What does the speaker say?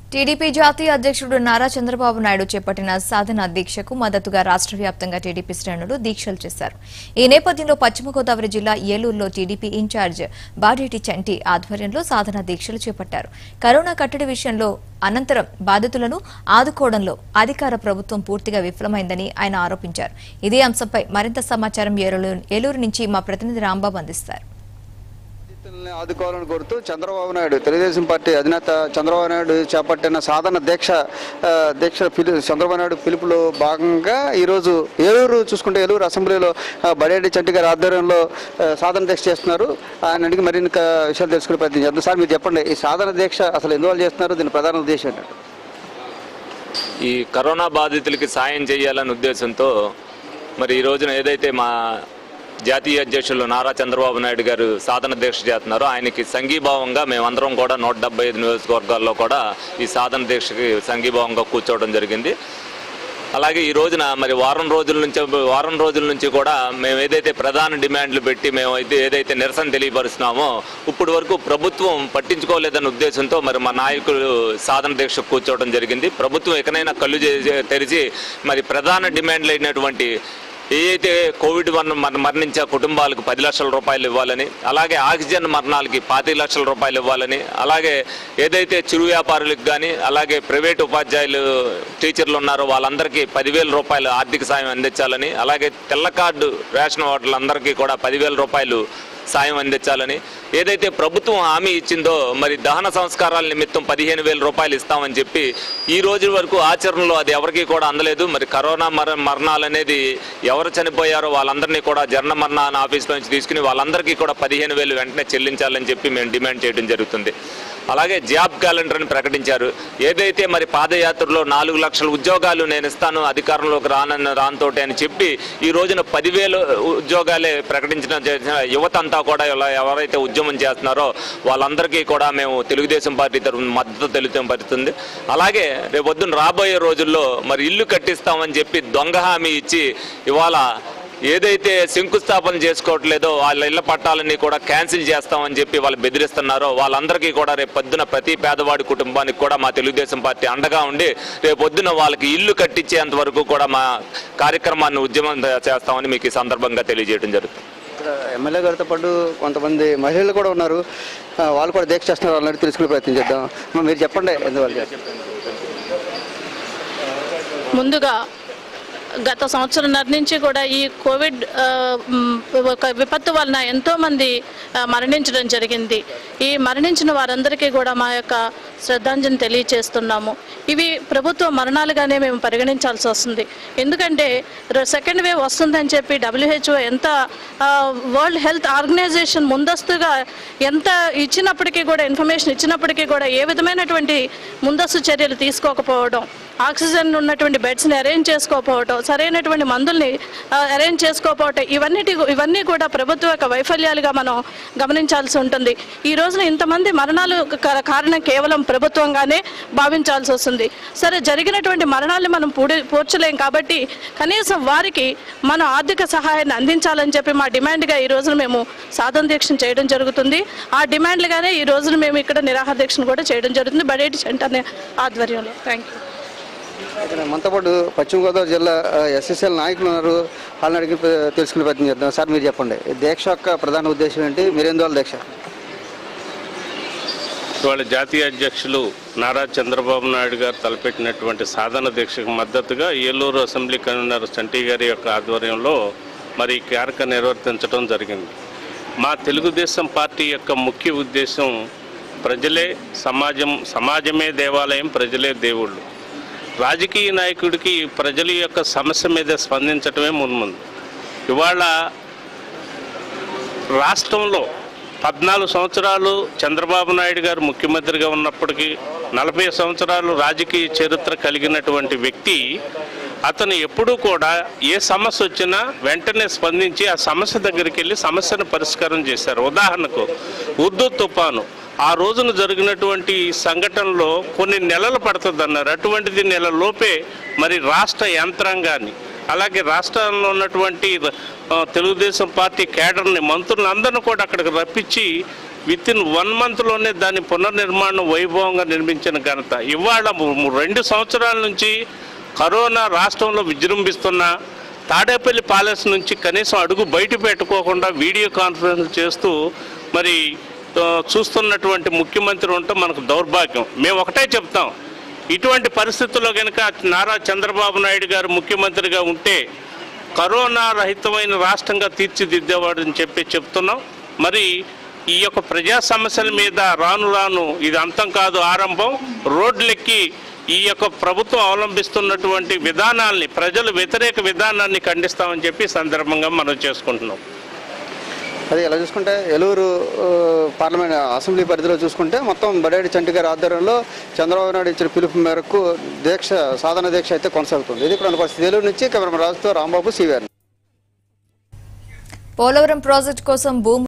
TDP జాతీయ అధ్యక్షుడు నారా చంద్రబాబు నాయుడు చేపట్టిన సాధన దీక్షకు మద్దతుగా రాష్ట్ర వ్యాప్తంగా టీడీపీ శ్రేణులు దీక్షలు చేశారు ఈ నేపథ్యంలో పశ్చిమ గోదావరి జిల్లా ఏలూరులో టీడీపీ ఇన్ఛార్జ్ బాడేటి చంటి ఆధ్వర్యంలో సాధన దీక్షలు చేపట్టారు కరోనా కట్టడి విషయంలో అనంతరం బాధితులను ఆదుకోవడంలో అధికార ప్రభుత్వం పూర్తిగా విఫలమైందని ఆయన ఆరోపించారు ఇదే అంశంపై మరింత సమాచారం ఏలూరు ఏలూరు నుంచి మా ప్రతినిధి రాంబాబు అందిస్తారు బాధితుల్ని ఆదుకోవాలని కోరుతూ చంద్రబాబు నాయుడు తెలుగుదేశం పార్టీ అధినేత చంద్రబాబు నాయుడు చేపట్టిన సాధన దీక్ష ఆ, దీక్ష పిలు చంద్రబాబు నాయుడు పిలుపులో భాగంగా ఈరోజు ఏలూరు చూసుకుంటే ఏలూరు అసెంబ్లీలో ఆ, బడేటి చంటి గారి ఆధ్వర్యంలో ఆ, సాధన దీక్ష చేస్తున్నారు ఆయన అడిగి మరిన్ని క- విషయాలు తెలుసుకునే ప్రయత్నం చేద్దాం సార్ మీరు చెప్పండి ఈ సాధన దీక్ష అసలు ఎందువల్ల చేస్తున్నారు దీని ప్రధాన ఉద్దేశం ఏంటంటే ఈ కరోనా బాధితులకి సాయం చేయాలనే ఉద్దేశంతో మరి ఈ రోజున ఏదైతే మా జాతీయ అధ్యక్షులు నారా చంద్రబాబు నాయుడు గారు సాధన దీక్ష చేస్తున్నారో ఆయనకి సంఘీభావంగా మేమందరం కూడా నూట డెబ్బై ఐదు నియోజకవర్గాల్లో కూడా ఈ సాధన దీక్షకి సంఘీభావంగా కూర్చోవడం జరిగింది అలాగే ఈ రోజున మరి వారం రోజుల నుంచి వారం రోజుల నుంచి కూడా మేము ఏదైతే ప్రధాన డిమాండ్లు పెట్టి మేము అయితే ఏదైతే నిరసన తెలియపరుస్తున్నామో ఇప్పటి వరకు ప్రభుత్వం పట్టించుకోలేదన్న ఉద్దేశంతో మరి మా నాయకులు సాధన దీక్ష కూర్చోవడం జరిగింది ప్రభుత్వం ఎక్కడైనా కళ్ళు చే- తెరిచి మరి ప్రధాన డిమాండ్లు అయినటువంటి ఏదైతే కోవిడ్ వల్ల మర- మరణించే కుటుంబాలకు పది లక్షల రూపాయలు ఇవ్వాలని అలాగే ఆక్సిజన్ మరణాలకి పాతి లక్షల రూపాయలు ఇవ్వాలని అలాగే ఏదైతే చిరు వ్యాపారులకు కానీ అలాగే ప్రైవేట్ ఉపాధ్యాయులు టీచర్లు ఉన్నారో వాళ్ళందరికీ పదివేల రూపాయలు ఆర్థిక సాయం అందించాలని అలాగే తెల్ల కార్డు రేషన్ ఓటర్లందరికీ కూడా పదివేల రూపాయలు సాయం అందించాలని ఏదైతే ప్రభుత్వం హామీ ఇచ్చిందో మరి దహన సంస్కారాల నిమిత్తం పదిహేను వేల రూపాయలు ఇస్తామని చెప్పి ఈ రోజు వరకు ఆచరణలో అది ఎవరికీ కూడా అందలేదు మరి కరోనా మర మరణాలు అనేది ఎవరు చనిపోయారో వాళ్ళందరినీ కూడా జరణ మరణ ఆఫీస్ నుంచి తీసుకుని వాళ్ళందరికీ కూడా పదిహేను వేలు వెంటనే చెల్లించాలని చెప్పి మేము డిమాండ్ చేయడం జరుగుతుంది అలాగే జాబ్ క్యాలెండర్ని ప్రకటించారు ఏదైతే మరి పాదయాత్రలో నాలుగు లక్షల ఉద్యోగాలు నేను ఇస్తాను అధికారంలోకి రానన్న రానితోటి అని చెప్పి ఈ రోజున పదివేలు ఉద్యోగాలే ప్రకటించిన చేసిన యువత అంతా కూడా ఇలా ఎవరైతే ఉద్యమం చేస్తున్నారో వాళ్ళందరికీ కూడా మేము తెలుగుదేశం పార్టీ తరఫున మద్దతు తెలియపరుస్తుంది అలాగే రేపు పొద్దున్న రాబోయే రోజుల్లో మరి ఇల్లు కట్టిస్తామని చెప్పి దొంగ హామీ ఇచ్చి ఇవాళ ఏదైతే శంకుస్థాపన చేసుకోవట్లేదో వాళ్ళ ఇళ్ల పట్టాలన్నీ కూడా క్యాన్సిల్ చేస్తామని చెప్పి వాళ్ళు బెదిరిస్తున్నారో వాళ్ళందరికీ కూడా రేపు పొద్దున ప్రతి పేదవాడి కుటుంబానికి కూడా మా తెలుగుదేశం పార్టీ అండగా ఉండి రేపు పొద్దున వాళ్ళకి ఇల్లు కట్టించేంత వరకు కూడా మా కార్యక్రమాన్ని ఉద్యమం చేస్తామని మీకు ఈ సందర్భంగా తెలియజేయడం జరుగుతుంది ఇక్కడ ఎమ్మెల్యే గారితో పాటు కొంతమంది మహిళలు కూడా ఉన్నారు ఆ, వాళ్ళు కూడా దీక్ష చేస్తున్నారు వాళ్ళని తెలుసుకునే ప్రయత్నం చేద్దాం అమ్మ, మీరు చెప్పండి ఎందువల్ల చేస్తున్నారు? ముందుగా గత సంవత్సరంన్నర నుంచి కూడా ఈ కోవిడ్ ఆ, మ్, ఒక విపత్తు వలన ఎంతోమంది ఆ, మరణించడం జరిగింది ఈ మరణించిన వారందరికీ కూడా మా యొక్క శ్రద్ధాంజలి తెలియచేస్తున్నాము ఇవి ప్రభుత్వ మరణాలుగానే మేము పరిగణించాల్సి వస్తుంది ఎందుకంటే ర- సెకండ్ వేవ్ వస్తుందని చెప్పి డబ్ల్యూహెచ్ఓ ఎంత ఆ, వరల్డ్ హెల్త్ ఆర్గనైజేషన్ ముందస్తుగా ఎంత ఇచ్చినప్పటికీ కూడా ఇన్ఫర్మేషన్ ఇచ్చినప్పటికీ కూడా ఏ విధమైనటువంటి ముందస్తు చర్యలు తీసుకోకపోవడం ఆక్సిజన్ ఉన్నటువంటి బెడ్స్ని అరేంజ్ చేసుకోకపోవటం సరైనటువంటి మందుల్ని అరేంజ్ చేసుకోకపోవటం ఇవన్నిటి ఇవన్నీ కూడా ప్రభుత్వ యొక్క వైఫల్యాలుగా మనం గమనించాల్సి ఉంటుంది ఈ రోజున ఇంతమంది మరణాలు క- కారణం కేవలం ప్రభుత్వంగానే భావించాల్సి వస్తుంది సరే జరిగినటువంటి మరణాలను మనం పూడి పూడ్చలేం కాబట్టి కనీసం వారికి మనం ఆర్థిక సహాయాన్ని అందించాలని చెప్పి మా డిమాండ్గా ఈ రోజున మేము సాధన దీక్షను చేయడం జరుగుతుంది ఆ డిమాండ్లుగానే ఈ రోజున మేము ఇక్కడ నిరాహార దీక్షను కూడా చేయడం జరుగుతుంది బడేటి చెంట అనే ఆధ్వర్యంలో థ్యాంక్ యూ ఇక్కడ మనతో పాటు పశ్చిమ గోదావరి జిల్లా ఎస్ఎస్ఎల్ నాయకులు ఉన్నారు వాళ్ళని అడిగి ప్ర- తెలుసుకునే ప్రయత్నం చేద్దాం సార్ మీరు చెప్పండి ఈ దీక్ష యొక్క ప్రధాన ఉద్దేశం ఏంటి మీరెందువల్ల దీక్ష ఇవాళ జాతీయ అధ్యక్షులు నారా చంద్రబాబు నాయుడు గారు తలపెట్టినటువంటి సాధన దీక్షకు మద్దతుగా ఏలూరు అసెంబ్లీ కన్వీనర్ చంటి గారి యొక్క ఆధ్వర్యంలో మరి ఈ కార్యక్రమం నిర్వర్తించడం జరిగింది మా తెలుగుదేశం పార్టీ యొక్క ముఖ్య ఉద్దేశం ప్రజలే సమాజం సమాజమే దేవాలయం ప్రజలే దేవుళ్ళు రాజకీయ నాయకుడికి ప్రజల యొక్క సమస్య మీద స్పందించటమే మున్ముందు ఇవాళ రాష్ట్రంలో పద్నాలుగు సంవత్సరాలు చంద్రబాబు నాయుడు గారు ముఖ్యమంత్రిగా ఉన్నప్పటికీ నలభై సంవత్సరాలు రాజకీయ చరిత్ర కలిగినటువంటి వ్యక్తి అతను ఎప్పుడూ కూడా ఏ సమస్య వచ్చినా వెంటనే స్పందించి ఆ సమస్య దగ్గరికి వెళ్ళి సమస్యను పరిష్కారం చేశారు ఉదాహరణకు ఉర్దూ తుఫాను ఆ రోజున జరిగినటువంటి సంఘటనలో కొన్ని నెలలు పడుతుంది అన్నారు అటువంటిది నెల లోపే మరి రాష్ట్ర యంత్రాంగాన్ని అలాగే రాష్ట్రంలో ఉన్నటువంటి ఆ, తెలుగుదేశం పార్టీ కేడర్ని మంత్రులందరినీ కూడా అక్కడికి రప్పించి విత్ ఇన్ వన్ మంత్లోనే దాని పునర్నిర్మాణం వైభవంగా నిర్మించిన ఘనత ఇవాళ ము- రెండు సంవత్సరాల నుంచి కరోనా రాష్ట్రంలో విజృంభిస్తున్న తాడేపల్లి ప్యాలెస్ నుంచి కనీసం అడుగు బయట పెట్టుకోకుండా వీడియో కాన్ఫరెన్స్ చేస్తూ మరి ఆ, చూస్తున్నటువంటి ముఖ్యమంత్రి ఉంటే మనకు దౌర్భాగ్యం మేము ఒకటే చెప్తాం ఇటువంటి పరిస్థితుల్లో కనుక నారా చంద్రబాబు నాయుడు గారు ముఖ్యమంత్రిగా ఉంటే కరోనా రహితమైన రాష్ట్రంగా తీర్చిదిద్దేవాడని చెప్పి చెప్తున్నాం మరి ఈ యొక్క ప్రజా సమస్యల మీద రాను రాను ఇది అంతం కాదు ఆరంభం రోడ్లెక్కి ఈ యొక్క ప్రభుత్వం అవలంబిస్తున్నటువంటి విధానాల్ని ప్రజలు వ్యతిరేక విధానాన్ని ఖండిస్తామని చెప్పి ఈ సందర్భంగా మనం చేసుకుంటున్నాం అది ఇలా చూసుకుంటే ఏలూరు ఆ, పార్లమెంట్ అసెంబ్లీ పరిధిలో చూసుకుంటే మొత్తం బడేడి చంటి గారి ఆధ్వర్యంలో చంద్రబాబు నాయుడు ఇచ్చిన పిలుపు మేరకు దీక్ష సాధన దీక్ష అయితే కొనసాగుతుంది ఇది ఇక్కడ ఉన్న పరిస్థితి ఏలూరు నుంచి కెమెరా రాజుతో రాంబాబు సివిఆర్ పోలవరం ప్రాజెక్టు కోసం భూమి